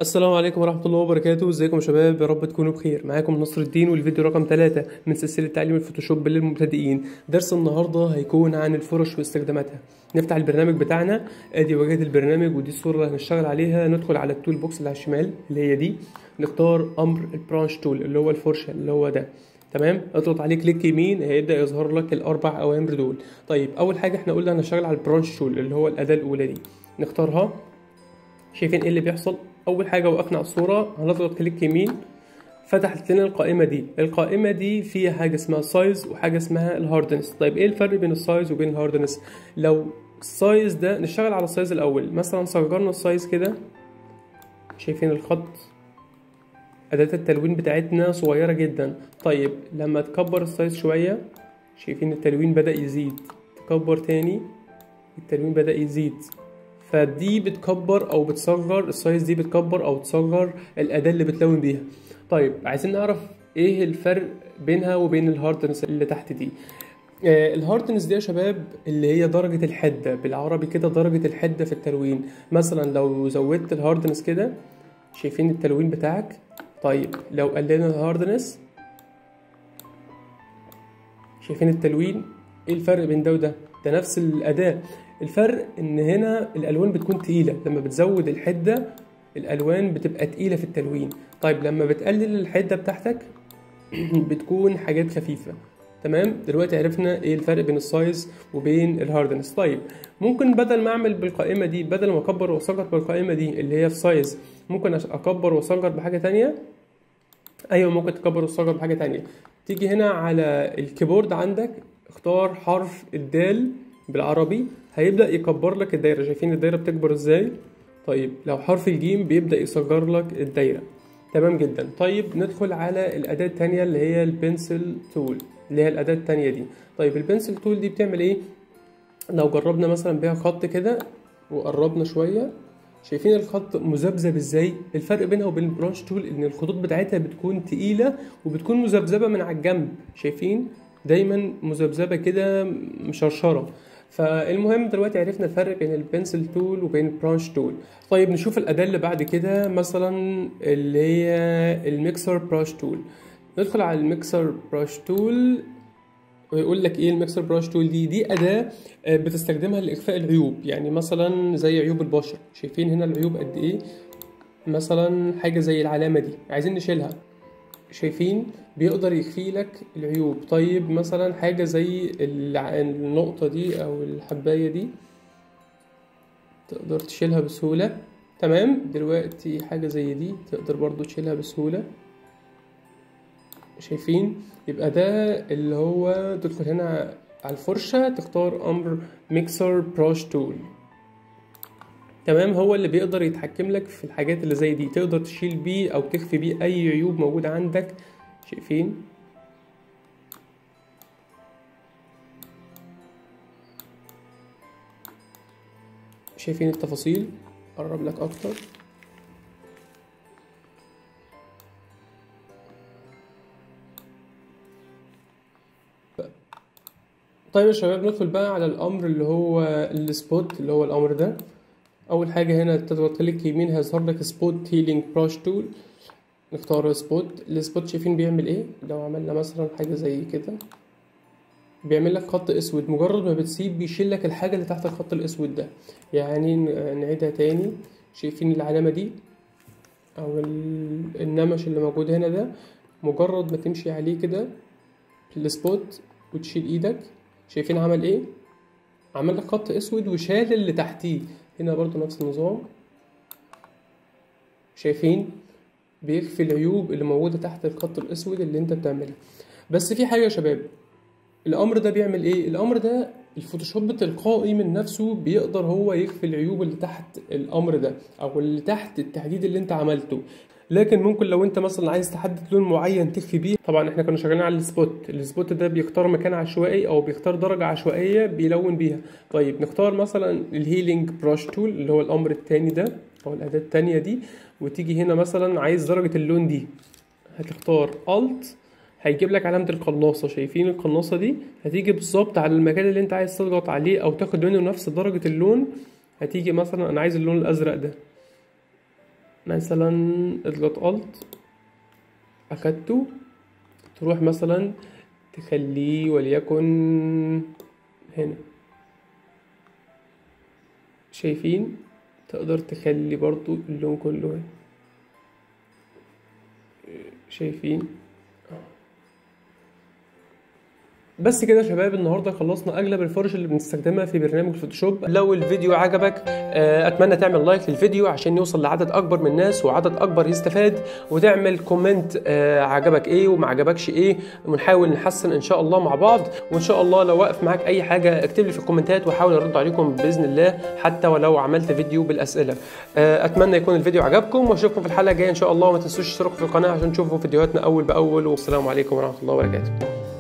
السلام عليكم ورحمة الله وبركاته ازيكم يا شباب يا رب تكونوا بخير معاكم نصر الدين والفيديو رقم 3 من سلسلة تعليم الفوتوشوب للمبتدئين درس النهاردة هيكون عن الفرش واستخداماتها نفتح البرنامج بتاعنا ادي واجهة البرنامج ودي الصورة اللي هنشتغل عليها ندخل على التول بوكس اللي على الشمال اللي هي دي نختار امر البرانش تول اللي هو الفرشة اللي هو ده تمام اضغط عليه كليك يمين هيبدا يظهر لك الاربع اوامر دول طيب اول حاجه احنا قلنا هنشتغل على البرانش تول اللي هو الاداه الاولى دي نختارها شايفين ايه اللي بيحصل اول حاجه وقفنا على الصوره هنضغط كليك يمين فتحت لنا القائمه دي القائمه دي فيها حاجه اسمها سايز وحاجه اسمها الهاردنس طيب ايه الفرق بين السايز وبين الهاردنس لو السايز ده نشتغل على السايز الاول مثلا صغرنا السايز كده شايفين الخط أداة التلوين بتاعتنا صغيرة جدا طيب لما تكبر السايز شوية شايفين التلوين بدأ يزيد تكبر تاني التلوين بدأ يزيد فدي بتكبر أو بتصغر السايز دي بتكبر أو تصغر الأداة اللي بتلون بيها طيب عايزين نعرف ايه الفرق بينها وبين الهاردنس اللي تحت دي آه الهاردنس دي يا شباب اللي هي درجة الحدة بالعربي كده درجة الحدة في التلوين مثلا لو زودت الهاردنس كده شايفين التلوين بتاعك طيب لو قللنا الهاردنس شايفين التلوين ايه الفرق بين ده وده ده نفس الاداة الفرق ان هنا الالوان بتكون تقيلة لما بتزود الحدة الالوان بتبقى تقيلة في التلوين طيب لما بتقلل الحدة بتاعتك بتكون حاجات خفيفة تمام دلوقتي عرفنا ايه الفرق بين السايز وبين الهاردنس طيب ممكن بدل ما اعمل بالقائمه دي بدل ما اكبر واصغر بالقائمه دي اللي هي في سايز ممكن اكبر واصغر بحاجه تانية ايوه ممكن تكبر وتصغر بحاجه تانية تيجي هنا على الكيبورد عندك اختار حرف الدال بالعربي هيبدا يكبر لك الدايره شايفين الدايره بتكبر ازاي طيب لو حرف الجيم بيبدا يصغر لك الدايره تمام جدا طيب ندخل على الاداه التانية اللي هي البنسل تول اللي هي الاداه التانية دي طيب البنسل تول دي بتعمل ايه لو جربنا مثلا بيها خط كده وقربنا شويه شايفين الخط مذبذب ازاي الفرق بينها وبين البرانش تول ان الخطوط بتاعتها بتكون تقيله وبتكون مذبذبه من على الجنب شايفين دايما مذبذبه كده مشرشره فالمهم دلوقتي عرفنا الفرق بين البنسل تول وبين البرانش تول طيب نشوف الاداه اللي بعد كده مثلا اللي هي الميكسر براش تول ندخل على الميكسر براش تول ويقول لك ايه الميكسر براش تول دي دي اداه بتستخدمها لاخفاء العيوب يعني مثلا زي عيوب البشر شايفين هنا العيوب قد ايه مثلا حاجه زي العلامه دي عايزين نشيلها شايفين بيقدر يخفي لك العيوب طيب مثلا حاجه زي النقطه دي او الحبايه دي تقدر تشيلها بسهوله تمام دلوقتي حاجه زي دي تقدر برضو تشيلها بسهوله شايفين يبقى ده اللي هو تدخل هنا على الفرشة تختار أمر ميكسر براش تول تمام هو اللي بيقدر يتحكم لك في الحاجات اللي زي دي تقدر تشيل بيه أو تخفي بيه أي عيوب موجودة عندك شايفين شايفين التفاصيل قرب لك أكتر طيب يا شباب ندخل بقى على الامر اللي هو السبوت اللي هو الامر ده اول حاجه هنا تضغط كليك يمين هيظهر لك سبوت هيلينج براش تول نختار سبوت السبوت شايفين بيعمل ايه لو عملنا مثلا حاجه زي كده بيعمل لك خط اسود مجرد ما بتسيب بيشيل لك الحاجه اللي تحت الخط الاسود ده يعني نعيدها تاني شايفين العلامه دي او النمش اللي موجود هنا ده مجرد ما تمشي عليه كده في السبوت وتشيل ايدك شايفين عمل ايه عمل لك خط اسود وشال اللي تحتيه هنا برضو نفس النظام شايفين بيخفي العيوب اللي موجوده تحت الخط الاسود اللي انت بتعملها بس في حاجه يا شباب الامر ده بيعمل ايه الامر ده الفوتوشوب تلقائي من نفسه بيقدر هو يخفي العيوب اللي تحت الامر ده او اللي تحت التحديد اللي انت عملته لكن ممكن لو انت مثلا عايز تحدد لون معين تخفي بيه طبعا احنا كنا شغالين على السبوت السبوت ده بيختار مكان عشوائي او بيختار درجه عشوائيه بيلون بيها طيب نختار مثلا الهيلينج براش تول اللي هو الامر التاني ده او الاداه التانية دي وتيجي هنا مثلا عايز درجه اللون دي هتختار الت هيجيب لك علامه القناصه شايفين القناصه دي هتيجي بالظبط على المكان اللي انت عايز تضغط عليه او تاخد منه نفس درجه اللون هتيجي مثلا انا عايز اللون الازرق ده مثلا اضغط الت اخدته تروح مثلا تخليه وليكن هنا شايفين تقدر تخلي برضو اللون كله هنا شايفين بس كده يا شباب النهارده خلصنا اغلب الفرش اللي بنستخدمها في برنامج الفوتوشوب لو الفيديو عجبك آه، اتمنى تعمل لايك للفيديو عشان يوصل لعدد اكبر من الناس وعدد اكبر يستفاد وتعمل كومنت آه، عجبك ايه وما عجبكش ايه ونحاول نحسن ان شاء الله مع بعض وان شاء الله لو واقف معاك اي حاجه اكتب لي في الكومنتات واحاول ارد عليكم باذن الله حتى ولو عملت فيديو بالاسئله آه، اتمنى يكون الفيديو عجبكم واشوفكم في الحلقه الجايه ان شاء الله وما تنسوش تشتركوا في القناه عشان تشوفوا فيديوهاتنا اول باول والسلام عليكم ورحمه الله وبركاته